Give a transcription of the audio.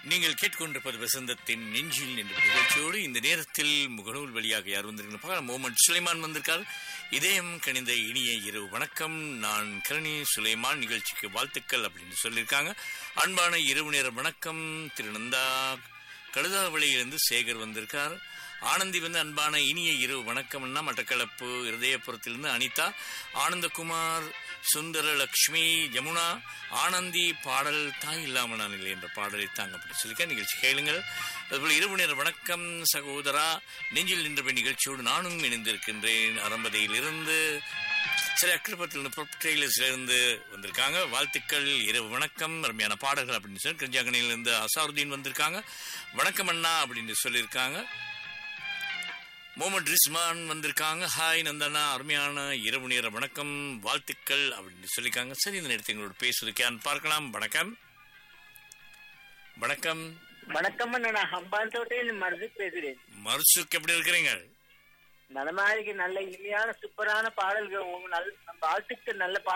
நீங்கள் கேட்டுக்கொண்டிருப்பது வசந்தத்தின் நெஞ்சில் என்ற நிகழ்ச்சியோடு இந்த நேரத்தில் முகநூல் வழியாக யார் வந்திருக்கணும் முகமது சுலைமான் வந்திருக்கார் இதயம் கணிந்த இனிய இரவு வணக்கம் நான் கரணி சுலைமான் நிகழ்ச்சிக்கு வாழ்த்துக்கள் அப்படின்னு சொல்லியிருக்காங்க அன்பான இரவு நேர வணக்கம் திருநந்தா கழுதாவளியிலிருந்து சேகர் வந்திருக்கார் ஆனந்தி வந்து அன்பான இனிய இரவு வணக்கம்னா மட்டக்களப்பு இருதயபுரத்திலிருந்து அனிதா ஆனந்தகுமார் சுந்தர லக்ஷ்மி ஜமுனா ஆனந்தி பாடல் தாய் இல்லாமல் நான் இல்லை என்ற பாடலை தாங்க அப்படி சொல்லிக்க நிகழ்ச்சி கேளுங்கள் அதுபோல் இரவு நேர வணக்கம் சகோதரா நெஞ்சில் நின்ற நிகழ்ச்சியோடு நானும் இணைந்திருக்கின்றேன் அரம்பதையிலிருந்து சில அக்கிரபத்தில் ட்ரெயிலர்ஸ்லேருந்து வந்திருக்காங்க வாழ்த்துக்கள் இரவு வணக்கம் அருமையான பாடல்கள் அப்படின்னு சொல்லி கிருஞ்சாங்கனிலிருந்து அசாருதீன் வந்திருக்காங்க வணக்கம் அண்ணா அப்படின்னு சொல்லியிருக்காங்க முகமது ரிஸ்மான் வந்திருக்காங்க ஹாய் நந்தனா அருமையான இரவு நேர வணக்கம் வாழ்த்துக்கள் அப்படின்னு சொல்லியிருக்காங்க சரி இந்த நேரத்தில் எங்களோட பேசுவதுக்கு யான் பார்க்கலாம் வணக்கம் வணக்கம் வணக்கம் அண்ணா நான் ஹம்பான் தோட்டையில் மருது பேசுறேன் மருசுக்கு எப்படி இருக்கிறீங்க நலமா இருக்கு நல்ல இனிமையான சூப்பரான பாடல்கள் உங்க நல்ல வாழ்த்துக்கள் நல்ல